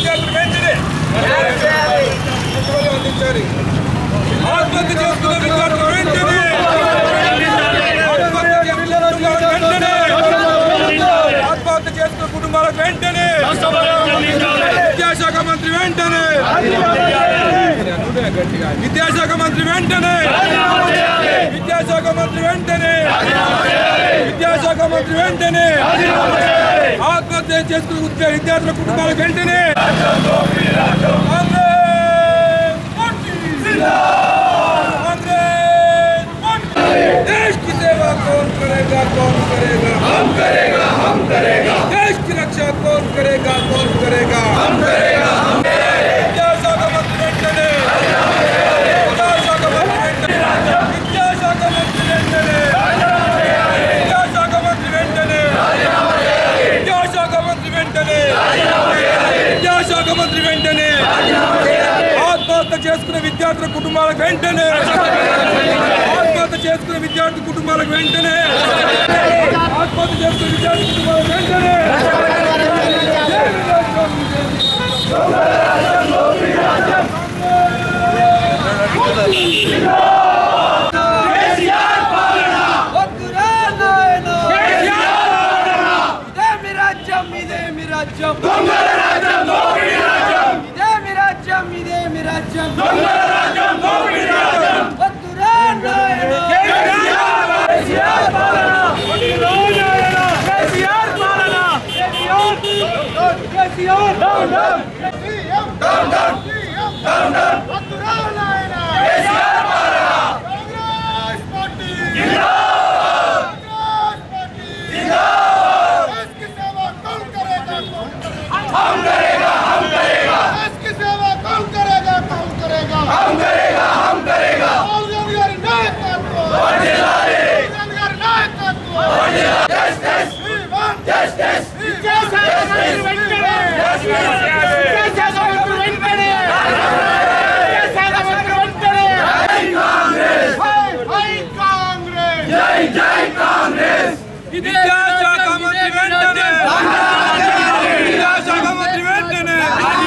విద్యార్థులు వెంటనే పెట్టుబడి అందించాలి ఆత్మహత్య చేసుకున్న విద్యార్థులు వెంటనే ఆత్మహత్య చేసుకున్న కుటుంబాలకు వెంటనే ఆత్మహత్య చేసుకున్న కుటుంబాలకు వెంటనే విద్యాశాఖ మంత్రి వెంటనే విద్యాశాఖ మంత్రి వెంటనే విద్యాశాఖ మంత్రి వెంటనే విద్యాశాఖ మంత్రి వెంటనే ఆత్మహత్య చేసుకున్న ఉద్య- విద్యార్థుల కుటుంబాలకు వెంటనే कांग्रेस पार्टी कांग्रेस पार्टी देश की सेवा कौन करेगा कौन करेगा हम करेगा हम करेगा देश की रक्षा कौन करेगा कौन करेगा हम करेगा हम विद्याशाख मंत्री వెంటనే విద్యాశాఖ మంత్రి వెంటనే విద్యాశాఖ మంత్రి వెంటనే విద్యాశాఖ మంత్రి వెంటనే విద్యాశాఖ మంత్రి వెంటనే విద్యాశాఖ మంత్రి వెంటనే ఆత్మహత్య చేసుకున్న విద్యార్థుల కుటుంబాలకు వెంటనే ఆత్మహత్య చేసుకున్న విద్యార్థి కుటుంబాలకు వెంటనే ఆత్మహత్య చేసుకున్న విద్యార్థి కుటుంబాలకు వెంటనే వద్దురా నాయన ఇదేమి రాజ్యం ఇదేమి రాజ్యం ఇదేమి రాజ్యం ఇదేమి రాజ్యం వద్దురా నాయన కేసీఆర్ పాలన కేసీఆర్ పాలన కేసీఆర్ డౌన్ డౌన్ हम करेगा हम करेगा इसकी सेवा कौन करेगा कौन करेगा हम करेगा हम करेगा राहुल गांधी गारी नायकत्व वोट दिलाए गांधी गारी नायकत्व वोट दिलाए जय जय श्री वन जय जय श्री जय जय श्री వెంకటే జై జై మంత్రి వెంకటే జై జై మంత్రి వెంకటే జై కాంగ్రెస్ జై జై కాంగ్రెస్ విద్యాశాఖ మంత్రి వెంటనే విద్యాశాఖ మంత్రి వెంటనే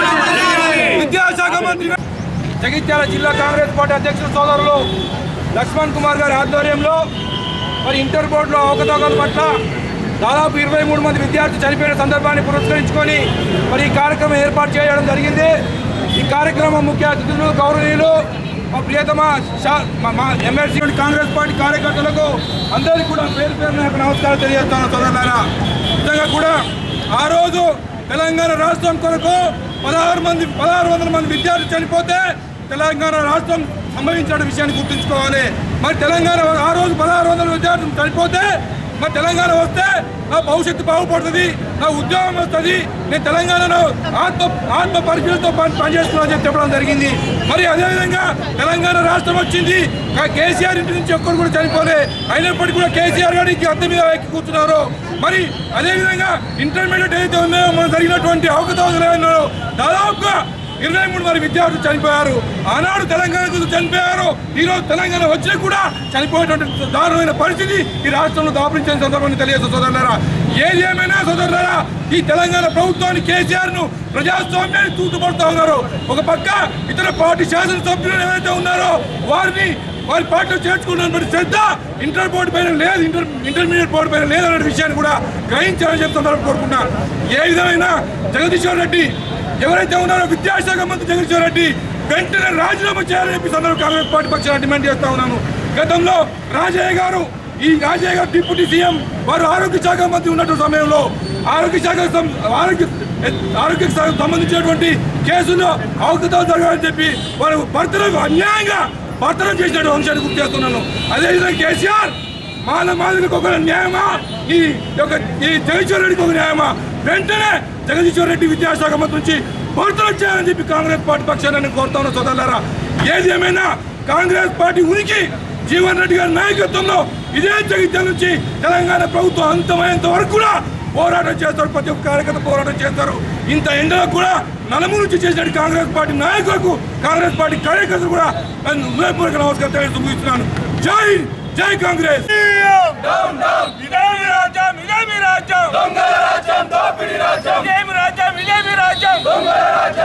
విద్యాశాఖ మంత్రి వెం- జగిత్యాల జిల్లా కాంగ్రెస్ పార్టీ అధ్యక్షుల సోదరులు లక్ష్మణ్ కుమార్ గారి ఆధ్వర్యంలో మరి ఇంటర్ బోర్డులో అవకతవకల పట్ల దాదాపు ఇరవై మూడు మంది విద్యార్థులు చనిపోయిన సందర్భాన్ని పురస్కరించుకొని మరి ఈ కార్యక్రమం ఏర్పాటు చేయడం జరిగింది ఈ కార్యక్రమం ముఖ్య అతిథులు గౌరవనీయులు మా ప్రియతమ శా- మా- మా ఎమ్మెల్సీ కాంగ్రెస్ పార్టీ కార్యకర్తలకు అందరికీ కూడా పేరు పేరు నాకు నమస్కారం తెలియజేస్తాను సోదరులారా నిజంగా కూడా ఆ రోజు తెలంగాణ రాష్ట్రం కొరకు పదహారు మంది పదహారు వందల మంది విద్యార్థులు చనిపోతే తెలంగాణ రాష్ట్రం సంభవించిన విషయాన్ని గుర్తుంచుకోవాలి మరి తెలంగాణ ఆ రోజు పదహారు వందల విద్యార్థులు చనిపోతే మరి తెలంగాణ వస్తే నా భవిష్యత్తు బాగుపడుతుంది నా ఉద్యోగం వస్తుంది నేను తెలంగాణలో ఆత్మ ఆత్మ పరిశీలనతో పని పనిచేస్తున్నానని చెప్పి చెప్పడం జరిగింది మరి అదేవిధంగా తెలంగాణ రాష్ట్రం వచ్చింది కా- కేసీఆర్ ఇంటి నుంచి ఒక్కరు కూడా చనిపోలే అయినప్పటికీ కూడా కేసీఆర్ గారికి అద్దె మీద ఎక్కి కూర్చున్నారు మరి అదేవిధంగా ఇంటర్మీడియట్ ఏదైతే ఉన్నాయో మనం జరిగినటువంటి అవకతవకలు ఏమన్నారో దాదాపుగా ఇరవై మూడు మంది విద్యార్థులు చనిపోయారు ఆనాడు తెలంగాణ కోసం చనిపోయారు ఈరోజు తెలంగాణ వచ్చినా కూడా చనిపోయేటువంటి దారుణమైన పరిస్థితి ఈ రాష్ట్రంలో దాపరించిన సందర్భాన్ని తెలియజేస్తారు సోదరులారా ఏది ఏమైనా సోదరులారా ఈ తెలంగాణ ప్రభుత్వాన్ని కేసీఆర్ ను ప్రజాస్వామ్యాన్ని తూటుపడుతూ ఉన్నారు ఒక పక్క ఇతర పార్టీ శాసనసభ్యులు ఏవైతే ఉన్నారో వారిని వారి పార్టీలో చేర్చుకున్నటువంటి శ్రద్ధ ఇంటర్ బోర్డు పైన లేదు ఇంటర్ ఇంటర్మీడియట్ బోర్డు పైన లేదనే విషయాన్ని కూడా గ్రహించాలని చెప్పి సందర్భం కోరుకున్నా ఏ విధమైన జగదీశ్వర్ రెడ్డి ఎవరైతే ఉన్నారో విద్యాశాఖ మంత్రి జగదీశ్వర్ రెడ్డి వెంటనే రాజీనామా చేయాలని చెప్పి సందర్భం కాంగ్రెస్ పార్టీ పక్షాన డిమాండ్ చేస్తా ఉన్నాను గతంలో రాజయ్య గారు ఈ రాజయ్య గారు డిప్యూటీ సీఎం వారు ఆరోగ్య శాఖ మంత్రి ఉన్నటువంటి సమయంలో ఆరోగ్య శాఖ సం- ఆరోగ్య ఆరోగ్య శాఖకు సంబంధించినటువంటి కేసులో అవకతవకలు జరగాలని చెప్పి వారు భర్తలకు అన్యాయంగా భర్తనం చేసినటువంటి అంశాన్ని గుర్తు చేస్తున్నాను అదేవిధంగా కేసీఆర్ మాల మాదిరికి ఒక న్యాయమా ఈ యొక్క ఈ జగదీశ్వర్ రెడ్డికి ఒక న్యాయమా వెంటనే జగదీశ్వర్ రెడ్డి విద్యాశాఖ మంత్రి నుంచి భర్తనం చేయాలని చెప్పి కాంగ్రెస్ పార్టీ పక్షాన్ని నేను కోరుతా ఉన్నా సోదరులారా ఏది ఏమైనా కాంగ్రెస్ పార్టీ ఉనికి జీవన్ రెడ్డి గారి నాయకత్వంలో ఇదే జగిత్యాల నుంచి తెలంగాణ ప్రభుత్వం అంతమయ్యేంత వరకు కూడా పోరాటం చేస్తారు ప్రతి ఒక్క కార్యకర్త పోరాటం చేస్తారు ఇంత ఎండలో కూడా నలుమూల నుంచి చేసిన కాంగ్రెస్ పార్టీ నాయకులకు కాంగ్రెస్ పార్టీ కార్యకర్తలు కూడా నేను హృదయపూర్వక నమస్కారం తెలియజేస్తూ ముగిస్తున్నాను జై జై కాంగ్రెస్ ఇదేమి రాజ్యం ఇదేమి రాజ్యం దొంగల రాజ్యం దోపిడి రాజ్యం ఇదేమి రాజ్యం ఇదేమి రాజ్యం దొంగల రాజ్యం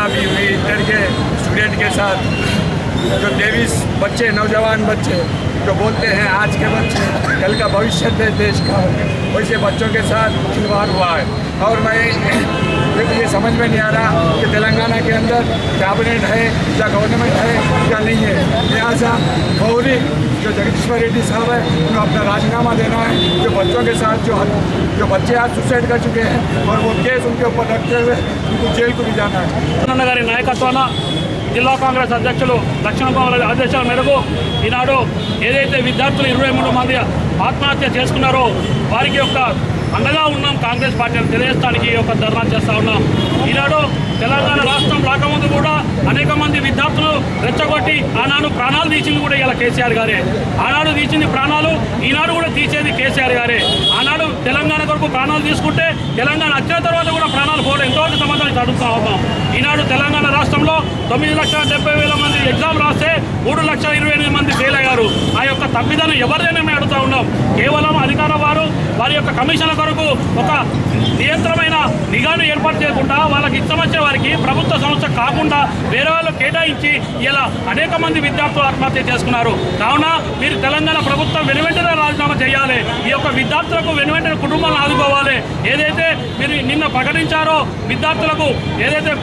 अभी हुई इंटर के स्टूडेंट के साथ जो तेईस बच्चे नौजवान बच्चे जो बोलते हैं आज के बच्चे कल का भविष्य है देश का वैसे बच्चों के साथ खिलवाड़ हुआ है और मैं लेकिन ये समझ में नहीं आ रहा कि तेलंगाना के अंदर कैबिनेट है या गवर्नमेंट है या नहीं है लिहाजा फौरी जो जगदीश्वर रेड्डी साहब है उन्हें अपना राजीनामा देना है जो बच्चों के साथ जो जो बच्चे आज सुसाइड कर चुके हैं और वो केस उनके ऊपर रखते हुए उनको जेल को भी जाना है అన్న గారి నాయకత్వాన జిల్లా కాంగ్రెస్ అధ్యక్షులు లక్ష్మణ బాబు ఆదేశాల మేరకు ఈనాడు ఏదైతే విద్యార్థులు ఇరవై మూడు మంది ఆత్మహత్య చేసుకున్నారో వారికి యొక్క అండగా ఉన్నాం కాంగ్రెస్ పార్టీని తెలియజేయడానికి ఈ యొక్క ధర్నా చేస్తా ఉన్నాం ఈనాడు తెలంగాణ రాష్ట్రం రాకముందు కూడా అనేక మంది విద్యార్థులు రెచ్చగొట్టి ఆనాడు ప్రాణాలు తీసింది కూడా ఇలా కేసీఆర్ గారే ఆనాడు తీసింది ప్రాణాలు ఈనాడు కూడా తీసేది కేసీఆర్ గారే ఆనాడు తెలంగాణ కొరకు ప్రాణాలు తీసుకుంటే తెలంగాణ వచ్చిన తర్వాత కూడా ప్రాణాలు పోవడం ఎంతవరకు సంబంధాన్ని అడుగుతా ఉన్నాం ఈనాడు తెలంగాణ రాష్ట్రంలో తొమ్మిది లక్షల డెబ్బై వేల మంది ఎగ్జామ్ రాస్తే మూడు లక్షల ఇరవై ఎనిమిది మంది ఫెయిల్ అయ్యారు ఆ యొక్క తప్పిదాన్ని ఎవరిదైనా మేము అడుగుతా ఉన్నాం కేవలం అధికార వారు వారి యొక్క కమిషన్ల కొరకు ఒక నియంత్రమైన నిఘాను ఏర్పాటు చేయకుండా వాళ్ళకి ఇష్టం వచ్చే వారికి ప్రభుత్వ సంస్థ కాకుండా వేరే వాళ్ళు కేటాయించి ఇలా అనేక మంది విద్యార్థులు ఆత్మహత్య చేసుకున్నారు కావున మీరు తెలంగాణ ప్రభుత్వం వెనువెంటనే రాజీనామా చేయాలి ఈ యొక్క విద్యార్థులకు వెనువెంటనే కుటుంబాలను ఆదుకోవాలి ఏదైతే మీరు నిన్న ప్రకటించారో విద్యార్థులకు ఏదైతే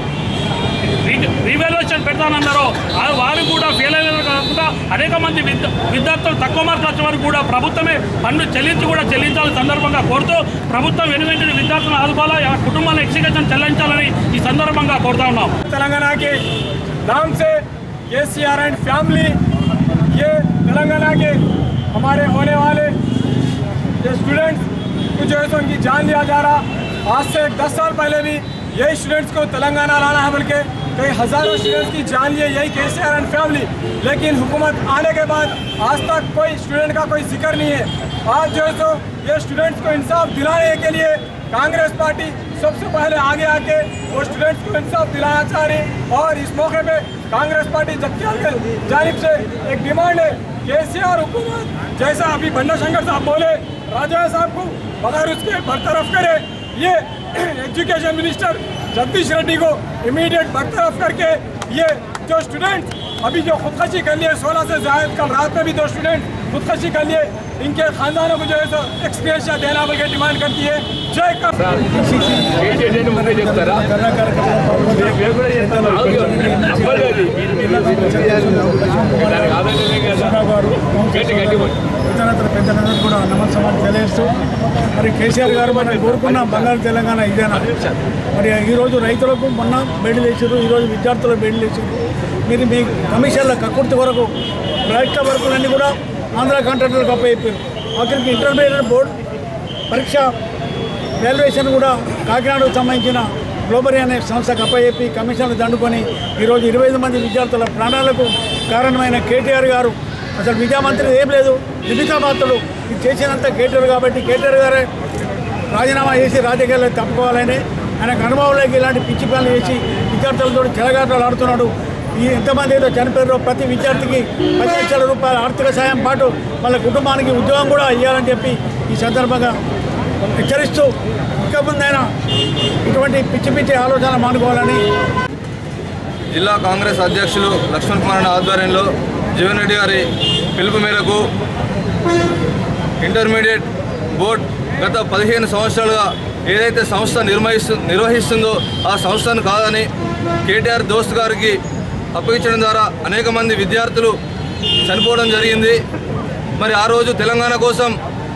రీవాల్యుయేషన్ పెడతానన్నారో ఆ వారు కూడా ఫెయిల్ అయిన కాకుండా అనేక మంది విద్య విద్యార్థులు తక్కువ మార్కులు వచ్చిన వారికి కూడా ప్రభుత్వమే పన్ను చెల్లించి కూడా చెల్లించాలని సందర్భంగా కోరుతూ ప్రభుత్వం వెను వెంటనే విద్యార్థులను ఆదుకోవాలి ఆ కుటుంబాల ఎక్సిగేషన్ చెల్లించాలని ఈ సందర్భంగా కోరుతా ఉన్నాం तेलंगाना के नाम से ये सी आर एंड फैमिली ये तेलंगाना के हमारे होने वाले ये स्टूडेंट्स को जो है सो उनकी जान लिया जा रहा आज से दस साल पहले भी यही स्टूडेंट्स को तेलंगाना लाना है बल्कि कई हज़ारों स्टूडेंट्स की जान लिए यही के सी आर एंड फैमिली लेकिन हुकूमत आने के बाद आज तक कोई स्टूडेंट का कोई जिक्र नहीं है आज जो है सो ये स्टूडेंट्स को इंसाफ दिलाने के लिए कांग्रेस पार्टी सबसे पहले आगे आके वो स्टूडेंट्स को इंसाफ दिलाना चाह रही और इस मौके पे कांग्रेस पार्टी जगत्याल के जानिब से एक डिमांड है के सी आर हुकूमत जैसा अभी बन्ना शंकर साहब बोले राजा साहब को बगैर उसके बरतरफ करे ये एजुकेशन मिनिस्टर जगदीश रेड्डी को इमीडिएट बरतरफ करके ये जो स्टूडेंट अभी जो खुदकशी कर लिए सोलह से जायद कल रात में भी दो स्टूडेंट खुदकशी कर लिए इनके खानदानों को जो है सो एक्सपीरियंस देना बल्कि डिमांड करती है जय का ఇతరత్ర పెద్దలందరూ కూడా నమస్కారం తెలియజేస్తూ మరి కేసీఆర్ గారు మనం కోరుకున్న బంగారు తెలంగాణ ఇదేనా మరి ఈరోజు రైతులకు మొన్న బెడ్లు వేసారు ఈరోజు విద్యార్థులకు బెడ్లు వేసారు మీరు మీ కమిషన్ల కక్కుర్తి వరకు రాష్ట్ర వర్కులన్నీ కూడా ఆంధ్ర కాంట్రాక్టర్లకు అప్పయిపోయారు అక్కడికి ఇంటర్మీడియట్ బోర్డు పరీక్ష వాల్యుయేషన్ కూడా కాకినాడకు సంబంధించిన గ్లోబరీ అనే సంస్థకు అప్పచెప్పి కమిషన్లు దండుకొని ఈరోజు ఇరవై ఐదు మంది విద్యార్థుల ప్రాణాలకు కారణమైన కేటీఆర్ గారు అసలు విద్యామంత్రి ఏం లేదు నిమిషామాత్రుడు ఇది చేసినంత కేటీఆర్ కాబట్టి కేటీఆర్ గారే రాజీనామా చేసి రాజకీయాల్లో తప్పుకోవాలని ఆయనకు అనుభవంలోకి ఇలాంటి పిచ్చి పనులు చేసి విద్యార్థులతో చెలగాటలు ఆడుతున్నాడు ఈ ఎంతమంది ఏదో చనిపోయారో ప్రతి విద్యార్థికి పది లక్షల రూపాయల ఆర్థిక సాయం పాటు వాళ్ళ కుటుంబానికి ఉద్యోగం కూడా ఇవ్వాలని చెప్పి ఈ సందర్భంగా హెచ్చరిస్తూ ఇక ముందైనా ఇటువంటి పిచ్చి పిచ్చి ఆలోచన మానుకోవాలని జిల్లా కాంగ్రెస్ అధ్యక్షులు లక్ష్మణ్ కుమార్ ఆధ్వర్యంలో జీవన్ రెడ్డి గారి పిలుపు మేరకు ఇంటర్మీడియట్ బోర్డ్ గత పదిహేను సంవత్సరాలుగా ఏదైతే సంస్థ నిర్వహిస్తు నిర్వహిస్తుందో ఆ సంస్థను కాదని కేటీఆర్ దోస్త్ గారికి అప్పగించడం ద్వారా అనేక మంది విద్యార్థులు చనిపోవడం జరిగింది మరి ఆ రోజు తెలంగాణ కోసం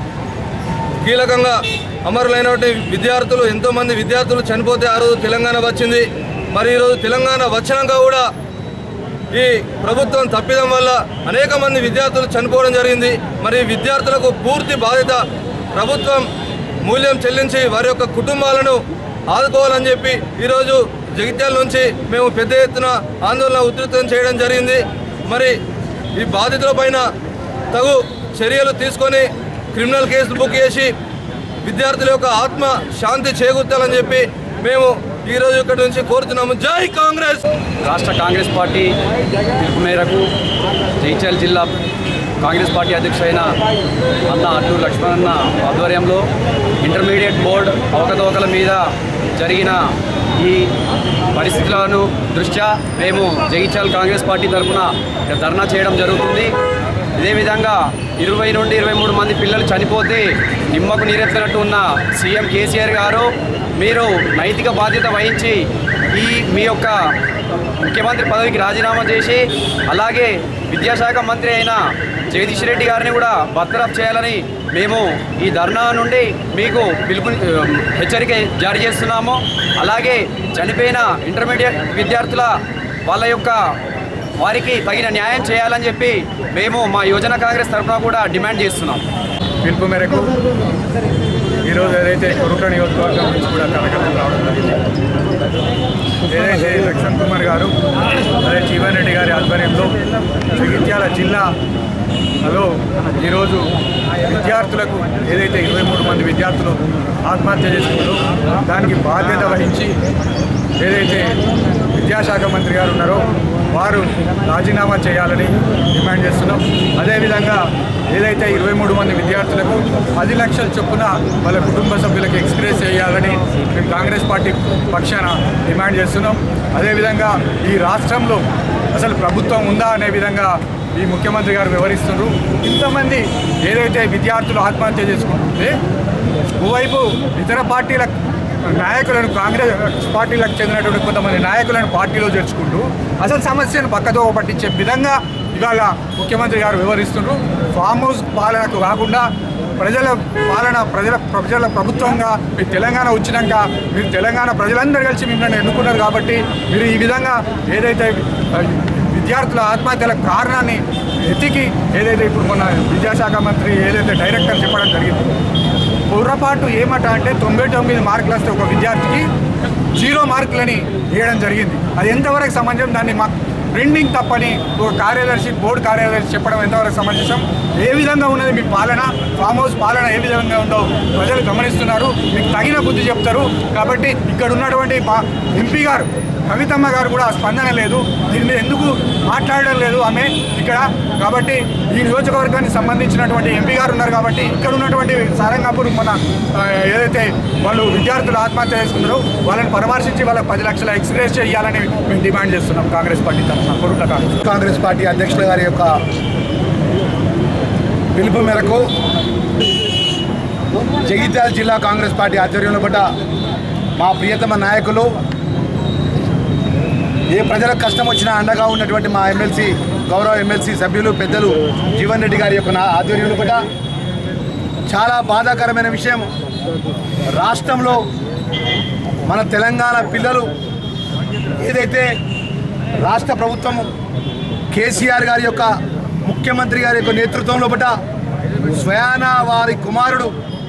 కీలకంగా అమరులైనటువంటి విద్యార్థులు ఎంతోమంది విద్యార్థులు చనిపోతే ఆ రోజు తెలంగాణ వచ్చింది మరి ఈరోజు తెలంగాణ వచ్చినాక కూడా ఈ ప్రభుత్వం తప్పిదం వల్ల అనేక మంది విద్యార్థులు చనిపోవడం జరిగింది మరి విద్యార్థులకు పూర్తి బాధ్యత ప్రభుత్వం మూల్యం చెల్లించి వారి యొక్క కుటుంబాలను ఆదుకోవాలని చెప్పి ఈరోజు జగిత్యాల నుంచి మేము పెద్ద ఎత్తున ఆందోళన ఉధృతం చేయడం జరిగింది మరి ఈ బాధితుల పైన తగు చర్యలు తీసుకొని క్రిమినల్ కేసులు బుక్ చేసి విద్యార్థుల యొక్క ఆత్మ శాంతి చేకూర్చాలని చెప్పి మేము ఈరోజు ఇక్కడ నుంచి కోరుతున్నాము జై కాంగ్రెస్ రాష్ట్ర కాంగ్రెస్ పార్టీ పిలుపు మేరకు జైచల్ జిల్లా కాంగ్రెస్ పార్టీ అధ్యక్షుడైన అన్న అడ్డూరు లక్ష్మణన్న ఆధ్వర్యంలో ఇంటర్మీడియట్ బోర్డు అవకతవకల మీద జరిగిన ఈ పరిస్థితులను దృష్ట్యా మేము జగిత్యాల కాంగ్రెస్ పార్టీ తరఫున ధర్నా చేయడం జరుగుతుంది ఇదే విధంగా ఇరవై నుండి ఇరవై మూడు మంది పిల్లలు చనిపోతే నిమ్మకు నీరెత్తినట్టు ఉన్న సీఎం కేసీఆర్ గారు మీరు నైతిక బాధ్యత వహించి ఈ మీ యొక్క ముఖ్యమంత్రి పదవికి రాజీనామా చేసి అలాగే విద్యాశాఖ మంత్రి అయిన జగదీష్ రెడ్డి గారిని కూడా బర్తరఫ్ చేయాలని మేము ఈ ధర్నా నుండి మీకు పిలుపు హెచ్చరిక జారీ చేస్తున్నాము అలాగే చనిపోయిన ఇంటర్మీడియట్ విద్యార్థుల వాళ్ళ యొక్క వారికి తగిన న్యాయం చేయాలని చెప్పి మేము మా యువజన కాంగ్రెస్ తరఫున కూడా డిమాండ్ చేస్తున్నాం పిలుపు మేరకు ఈరోజు ఏదైతే కొరుట్ల నియోజకవర్గం నుంచి కూడా కార్యకర్తలు రావడం జరిగింది ఏదైతే లక్ష్మణ్ కుమార్ గారు అదే జీవన్ రెడ్డి గారి ఆధ్వర్యంలో జగిత్యాల జిల్లాలో ఈరోజు విద్యార్థులకు ఏదైతే ఇరవై మూడు మంది విద్యార్థులు ఆత్మహత్య చేసుకున్నారో దానికి బాధ్యత వహించి ఏదైతే విద్యాశాఖ మంత్రి గారు ఉన్నారో వారు రాజీనామా చేయాలని డిమాండ్ చేస్తున్నాం అదేవిధంగా ఏదైతే ఇరవై మూడు మంది విద్యార్థులకు పది లక్షల చొప్పున వాళ్ళ కుటుంబ సభ్యులకు ఎక్స్ప్రెస్ చేయాలని మేము కాంగ్రెస్ పార్టీ పక్షాన డిమాండ్ చేస్తున్నాం అదేవిధంగా ఈ రాష్ట్రంలో అసలు ప్రభుత్వం ఉందా అనే విధంగా ఈ ముఖ్యమంత్రి గారు వివరిస్తున్నారు ఇంతమంది ఏదైతే విద్యార్థులు ఆత్మహత్య చేసుకుంటుంటే ఓవైపు ఇతర పార్టీల నాయకులను కాంగ్రెస్ పార్టీలకు చెందినటువంటి కొంతమంది నాయకులను పార్టీలో చేర్చుకుంటూ అసలు సమస్యను పక్కదో పట్టించే విధంగా ఇవాళ ముఖ్యమంత్రి గారు వివరిస్తున్నారు ఫామ్ హౌస్ పాలనకు కాకుండా ప్రజల పాలన ప్రజల ప్రజల ప్రభుత్వంగా మీరు తెలంగాణ వచ్చినాక మీరు తెలంగాణ ప్రజలందరూ కలిసి మిమ్మల్ని ఎన్నుకున్నారు కాబట్టి మీరు ఈ విధంగా ఏదైతే ఆ, విద్యార్థుల ఆత్మహత్యల కారణాన్ని ఎతికి ఏదైతే ఇప్పుడు మొన్న విద్యాశాఖ మంత్రి ఏదైతే డైరెక్టర్ చెప్పడం జరిగింది పొరపాటు ఏమట అంటే తొంభై తొమ్మిది మార్కులు వస్తే ఒక విద్యార్థికి జీరో మార్కులని వేయడం జరిగింది అది ఎంతవరకు సమంజసం దాన్ని మా ప్రింటింగ్ తప్పని ఒక కార్యదర్శి బోర్డు కార్యదర్శి చెప్పడం ఎంతవరకు సమంజసం ఏ విధంగా ఉన్నది మీ పాలన ఫామ్ హౌస్ పాలన ఏ విధంగా ఉందో ప్రజలు గమనిస్తున్నారు మీకు తగిన బుద్ధి చెప్తారు కాబట్టి ఇక్కడ ఉన్నటువంటి మా ఎంపీ గారు కవితమ్మ గారు కూడా స్పందన లేదు దీని మీద ఎందుకు మాట్లాడడం లేదు ఆమె ఇక్కడ కాబట్టి ఈ నియోజకవర్గానికి సంబంధించినటువంటి ఎంపీ గారు ఉన్నారు కాబట్టి ఇక్కడ ఉన్నటువంటి సారంగాపూర్ మన ఆ, ఏదైతే వాళ్ళు విద్యార్థులు ఆత్మహత్య చేసుకున్నారో వాళ్ళని పరామర్శించి వాళ్ళకి పది లక్షల ఎక్స్గ్రేస్ చేయాలని మేము డిమాండ్ చేస్తున్నాం కాంగ్రెస్ పార్టీ తరఫున కొరుట్ల కాంగ్రెస్ కాంగ్రెస్ పార్టీ అధ్యక్షుల గారి యొక్క పిలుపు మేరకు జగిత్యాల జిల్లా కాంగ్రెస్ పార్టీ ఆధ్వర్యంలో పడ్డ మా ప్రియతమ నాయకులు ఏ ప్రజలకు కష్టం వచ్చినా అండగా ఉన్నటువంటి మా ఎమ్మెల్సీ గౌరవ ఎమ్మెల్సీ సభ్యులు పెద్దలు జీవన్ రెడ్డి గారి యొక్క నా ఆధ్వర్యంలో కూడా చాలా బాధాకరమైన విషయం రాష్ట్రంలో మన తెలంగాణ పిల్లలు ఏదైతే రాష్ట్ర ప్రభుత్వం కేసీఆర్ గారి యొక్క ముఖ్యమంత్రి గారి యొక్క నేతృత్వంలో పట స్వయాన వారి కుమారుడు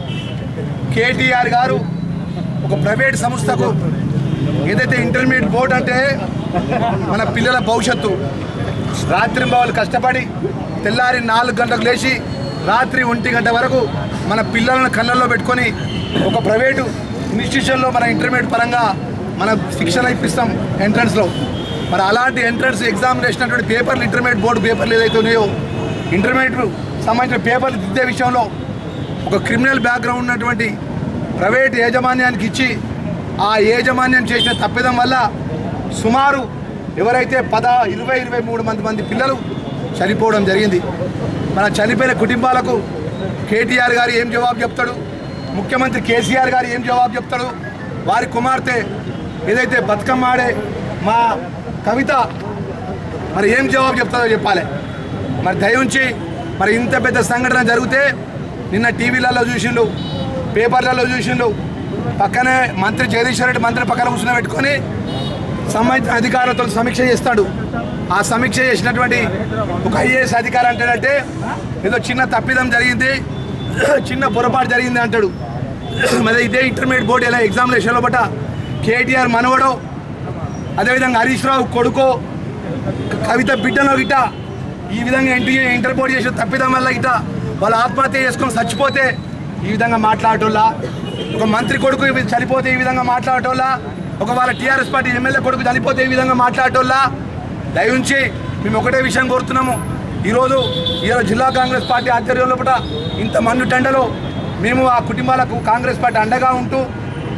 కేటీఆర్ గారు ఒక ప్రైవేట్ సంస్థకు ఏదైతే ఇంటర్మీడియట్ బోర్డు అంటే మన పిల్లల భవిష్యత్తు రాత్రి వాళ్ళు కష్టపడి తెల్లారి నాలుగు గంటలకు లేచి రాత్రి ఒంటి గంట వరకు మన పిల్లలను కళ్ళల్లో పెట్టుకొని ఒక ప్రైవేటు ఇన్స్టిట్యూషన్లో మన ఇంటర్మీడియట్ పరంగా మన శిక్షణ ఇప్పిస్తాం ఎంట్రన్స్లో మరి అలాంటి ఎంట్రన్స్ ఎగ్జామ్ వేసినటువంటి పేపర్లు ఇంటర్మీడియట్ బోర్డు పేపర్లు ఏదైతే ఉన్నాయో ఇంటర్మీడియట్ సంబంధించిన పేపర్లు దిద్దే విషయంలో ఒక క్రిమినల్ బ్యాక్గ్రౌండ్ ఉన్నటువంటి ప్రైవేట్ యాజమాన్యానికి ఇచ్చి ఆ యాజమాన్యం చేసిన తప్పిదం వల్ల సుమారు ఎవరైతే పద ఇరవై ఇరవై మూడు మంది మంది పిల్లలు చనిపోవడం జరిగింది మన చనిపోయిన కుటుంబాలకు కేటీఆర్ గారు ఏం జవాబు చెప్తాడు ముఖ్యమంత్రి కేసీఆర్ గారు ఏం జవాబు చెప్తాడు వారి కుమార్తె ఏదైతే బతుకమ్మ ఆడే మా కవిత మరి ఏం జవాబు చెప్తారో చెప్పాలి మరి దయించి మరి ఇంత పెద్ద సంఘటన జరిగితే నిన్న టీవీలలో చూసిండు పేపర్లలో చూసిండు పక్కనే మంత్రి జగదీశ్వర్ రెడ్డి మంత్రి పక్కన కూర్చుని పెట్టుకొని సంబంధించిన అధికారులతో సమీక్ష చేస్తాడు ఆ సమీక్ష చేసినటువంటి ఒక ఐఏఎస్ అధికారి అంటాడంటే ఏదో చిన్న తప్పిదం జరిగింది చిన్న పొరపాటు జరిగింది అంటాడు మరి ఇదే ఇంటర్మీడియట్ బోర్డు ఎలా ఎగ్జామినేషన్లో బట్ట కేటీఆర్ మనవడో అదేవిధంగా హరీష్ రావు కొడుకో కవిత బిడ్డనో గిట్ట ఈ విధంగా ఇంటి ఇంటర్ బోర్డు చేసిన తప్పిదం వల్ల గిట్ట వాళ్ళు ఆత్మహత్య చేసుకొని చచ్చిపోతే ఈ విధంగా మాట్లాడటోళ్ళ ఒక మంత్రి కొడుకు ఈ వి- చనిపోతే ఈ విధంగా మాట్లాడటోళ్ళ ఒక వాళ్ళ టీఆర్ఎస్ పార్టీ ఎమ్మెల్యే కొడుకు చనిపోతే ఈ విధంగా మాట్లాడటోళ్ళ దయవుంచి మేము ఒకటే విషయం కోరుతున్నాము ఈరోజు ఈరోజు జిల్లా కాంగ్రెస్ పార్టీ ఆధ్వర్యంలో పూట ఇంత మండు టెండలో మేము ఆ కుటుంబాలకు కాంగ్రెస్ పార్టీ అండగా ఉంటూ